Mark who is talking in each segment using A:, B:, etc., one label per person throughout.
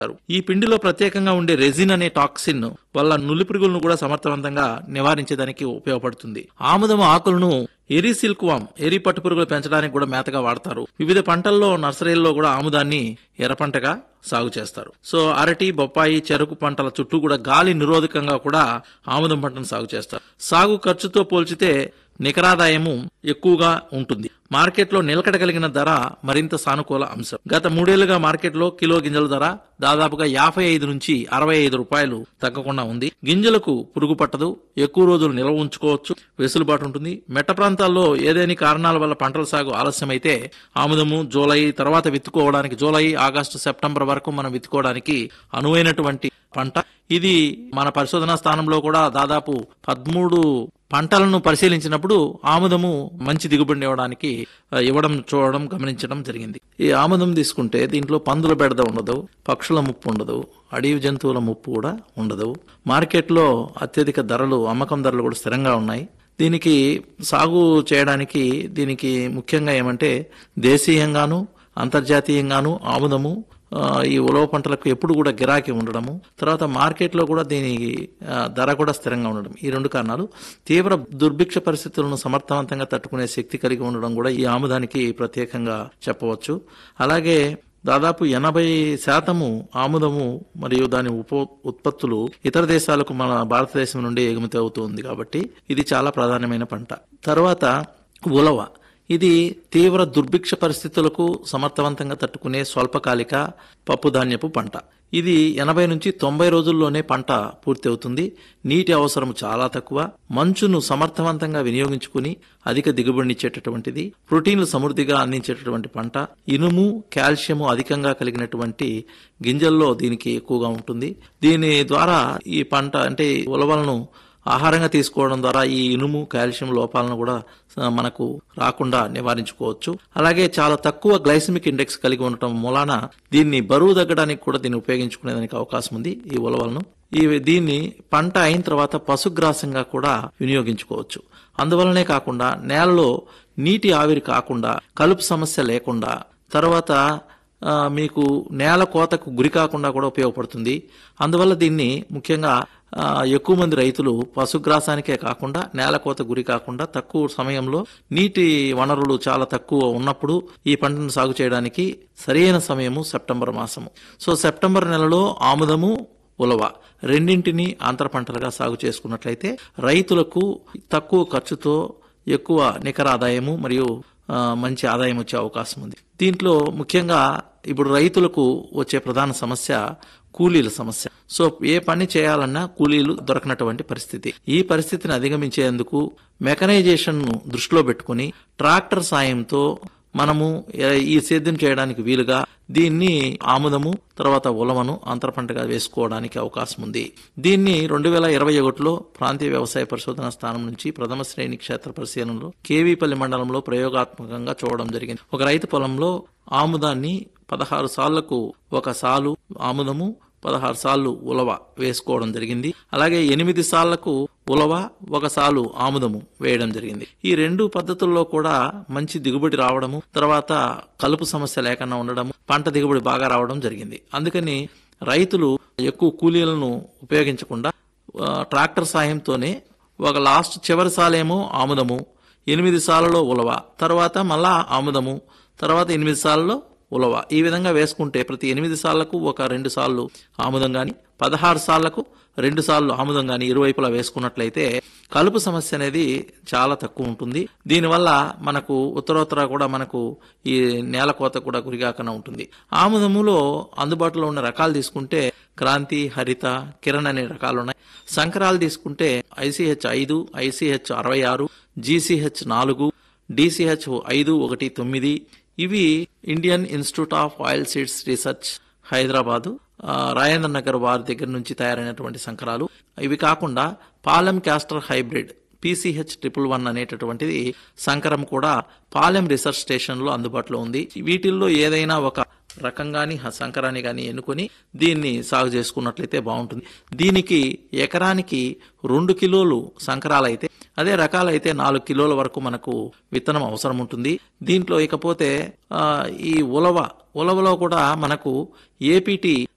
A: ఈ పిండిలో ప్రత్యేకంగా ఉండే రెజిన్ అనే టాక్సిన్ వల్ల నులి పురుగులను కూడా సమర్థవంతంగా నివారించేదానికి ఉపయోగపడుతుంది ఆముదం ఆకులను ఎరి సిల్క్ వామ్ ఎరి పట్టు పురుగులు పెంచడానికి కూడా మేతగా వాడతారు వివిధ పంటల్లో నర్సరీల్లో కూడా ఆముదాన్ని ఎర్ర పంటగా సాగు చేస్తారు సో అరటి బొప్పాయి చెరుకు పంటల చుట్టూ కూడా గాలి నిరోధకంగా కూడా ఆముదం పంటను సాగు చేస్తారు సాగు ఖర్చుతో పోల్చితే నికరాదాయము ఎక్కువగా ఉంటుంది మార్కెట్లో నిలకడ కలిగిన ధర మరింత సానుకూల అంశం గత మూడేళ్లుగా మార్కెట్లో కిలో గింజల ధర దాదాపుగా యాభై ఐదు నుంచి అరవై ఐదు రూపాయలు తగ్గకుండా ఉంది గింజలకు పురుగు పట్టదు ఎక్కువ రోజులు నిల్వ ఉంచుకోవచ్చు వెసులుబాటు ఉంటుంది మెట్ట ప్రాంతాల్లో ఏదేని కారణాల వల్ల పంటల సాగు ఆలస్యమైతే ఆముదము జూలై తర్వాత విత్తుకోవడానికి జూలై ఆగస్టు సెప్టెంబర్ వరకు మనం విత్తుకోవడానికి అనువైనటువంటి పంట ఇది మన పరిశోధనా స్థానంలో కూడా దాదాపు పదమూడు పంటలను పరిశీలించినప్పుడు ఆముదము మంచి దిగుబడిని ఇవ్వడానికి ఆ, ఇవ్వడం చూడడం గమనించడం జరిగింది ఈ ఆముదం తీసుకుంటే దీంట్లో పందుల బెడద ఉండదు పక్షుల ముప్పు ఉండదు అడవి జంతువుల ముప్పు కూడా ఉండదు మార్కెట్లో అత్యధిక ధరలు అమ్మకం ధరలు కూడా స్థిరంగా ఉన్నాయి దీనికి సాగు చేయడానికి దీనికి ముఖ్యంగా ఏమంటే దేశీయంగాను అంతర్జాతీయంగాను ఆముదము ఆ, ఈ ఉలవ పంటలకు ఎప్పుడు కూడా గిరాకీ ఉండడము తర్వాత మార్కెట్లో కూడా దీని ఆ, ధర కూడా స్థిరంగా ఉండడం ఈ రెండు కారణాలు తీవ్ర దుర్భిక్ష పరిస్థితులను సమర్థవంతంగా తట్టుకునే శక్తి కలిగి ఉండడం కూడా ఈ ఆముదానికి ప్రత్యేకంగా చెప్పవచ్చు అలాగే దాదాపు ఎనభై శాతము ఆముదము మరియు దాని ఉప ఉత్పత్తులు ఇతర దేశాలకు మన భారతదేశం నుండి ఎగుమతి అవుతుంది కాబట్టి ఇది చాలా ప్రాధాన్యమైన పంట తర్వాత ఉలవ ఇది తీవ్ర దుర్భిక్ష పరిస్థితులకు సమర్థవంతంగా తట్టుకునే స్వల్పకాలిక పప్పుధాన్యపు పంట ఇది ఎనభై నుంచి తొంభై రోజుల్లోనే పంట పూర్తి అవుతుంది నీటి అవసరం చాలా తక్కువ మంచును సమర్థవంతంగా వినియోగించుకుని అధిక దిగుబడినిచ్చేటటువంటిది ప్రోటీన్లు సమృద్ధిగా అందించేటటువంటి పంట ఇనుము కాల్షియము అధికంగా కలిగినటువంటి గింజల్లో దీనికి ఎక్కువగా ఉంటుంది దీని ద్వారా ఈ పంట అంటే ఈ ఉలవలను ఆహారంగా తీసుకోవడం ద్వారా ఈ ఇనుము కాల్షియం లోపాలను కూడా ఆ, మనకు రాకుండా నివారించుకోవచ్చు అలాగే చాలా తక్కువ గ్లైసమిక్ ఇండెక్స్ కలిగి ఉండటం మూలాన దీన్ని బరువు తగ్గడానికి కూడా దీన్ని ఉపయోగించుకునేదానికి అవకాశం ఉంది ఈ ఉలవలను ఈ దీన్ని పంట అయిన తర్వాత పశుగ్రాసంగా కూడా వినియోగించుకోవచ్చు అందువలనే కాకుండా నేలలో నీటి ఆవిరి కాకుండా కలుపు సమస్య లేకుండా తర్వాత ఆ, మీకు నేల కోతకు గురి కాకుండా కూడా ఉపయోగపడుతుంది అందువల్ల దీన్ని ముఖ్యంగా ఆ, ఎక్కువ మంది రైతులు పశుగ్రాసానికే కాకుండా నేల కోత గురి కాకుండా తక్కువ సమయంలో నీటి వనరులు చాలా తక్కువ ఉన్నప్పుడు ఈ పంటను సాగు చేయడానికి సరైన సమయము సెప్టెంబర్ మాసము సో సెప్టెంబర్ నెలలో ఆముదము ఉలవ రెండింటిని అంతర పంటలుగా సాగు చేసుకున్నట్లయితే రైతులకు తక్కువ ఖర్చుతో ఎక్కువ నికర ఆదాయము మరియు ఆ, మంచి ఆదాయం వచ్చే అవకాశం ఉంది దీంట్లో ముఖ్యంగా ఇప్పుడు రైతులకు వచ్చే ప్రధాన సమస్య కూలీల సమస్య సో ఏ పని చేయాలన్నా కూలీలు దొరకనటువంటి పరిస్థితి ఈ పరిస్థితిని అధిగమించేందుకు మెకనైజేషన్ ను దృష్టిలో పెట్టుకుని ట్రాక్టర్ సాయంతో మనము ఏ- ఈ సేద్యం చేయడానికి వీలుగా దీన్ని ఆముదము తర్వాత ఉలవను అంతర పంటగా వేసుకోవడానికి అవకాశం ఉంది దీన్ని రెండు వేల ఇరవై ఒకటిలో ప్రాంతీయ వ్యవసాయ పరిశోధన స్థానం నుంచి ప్రథమ శ్రేణి క్షేత్ర పరిశీలనలో కేవీపల్లి మండలంలో ప్రయోగాత్మకంగా చూడడం జరిగింది ఒక రైతు పొలంలో ఆముదాన్ని పదహారు సార్లకు ఒక సాలు ఆముదము పదహారు సార్లు ఉలవ వేసుకోవడం జరిగింది అలాగే ఎనిమిది సార్లకు ఉలవ ఒక సాలు ఆముదము వేయడం జరిగింది ఈ రెండు పద్ధతుల్లో కూడా మంచి దిగుబడి రావడము తర్వాత కలుపు సమస్య లేకుండా ఉండడము పంట దిగుబడి బాగా రావడం జరిగింది అందుకని రైతులు ఎక్కువ కూలీలను ఉపయోగించకుండా ఆ, ట్రాక్టర్ సాయంతోనే ఒక లాస్ట్ చివరి సాలేమో ఆముదము ఎనిమిది సార్లలో ఉలవ తర్వాత మళ్ళా ఆముదము తర్వాత ఎనిమిది సార్లలో ఉలవ ఈ విధంగా వేసుకుంటే ప్రతి ఎనిమిది సార్లకు ఒక రెండు సార్లు ఆముదం గాని పదహారు సార్లకు రెండు సార్లు ఆముదం గాని ఇరువైపులా వేసుకున్నట్లయితే కలుపు సమస్య అనేది చాలా తక్కువ ఉంటుంది దీనివల్ల మనకు ఉత్తరోత్తర కూడా మనకు ఈ నేల కోత కూడా గురిగాకనే ఉంటుంది ఆముదములో అందుబాటులో ఉన్న రకాలు తీసుకుంటే క్రాంతి హరిత కిరణ్ అనే రకాలు ఉన్నాయి సంకరాలు తీసుకుంటే ఐసిహెచ్ ఐదు ఐసిహెచ్ అరవై ఆరు జీసీహెచ్ నాలుగు డిసిహెచ్ ఐదు ఒకటి తొమ్మిది ఇవి Indian institute of oil seeds research Hyderabad ఆ, రాజేంద్ర నగర్ వారి దగ్గర నుంచి తయారైనటువంటి సంకరాలు ఇవి కాకుండా Palem castor hybrid PCH triple one అనేటటువంటిది సంకరం కూడా పాలెం రీసెర్చ్ స్టేషన్ లో అందుబాటులో ఉంది వీటిల్లో ఏదైనా ఒక రకం గాని హ- సంకరాన్ని గాని ఎన్నుకొని దీన్ని సాగు చేసుకున్నట్లయితే బాగుంటుంది దీనికి ఎకరానికి రెండు కిలోలు సంకరాలైతే అదే రకాలైతే నాలుగు కిలోల వరకు మనకు విత్తనం అవసరం ఉంటుంది దీంట్లో ఇకపోతే ఆ, ఈ ఉలవ ఉలవలో కూడా మనకు ఏపీటీ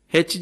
A: హెచ్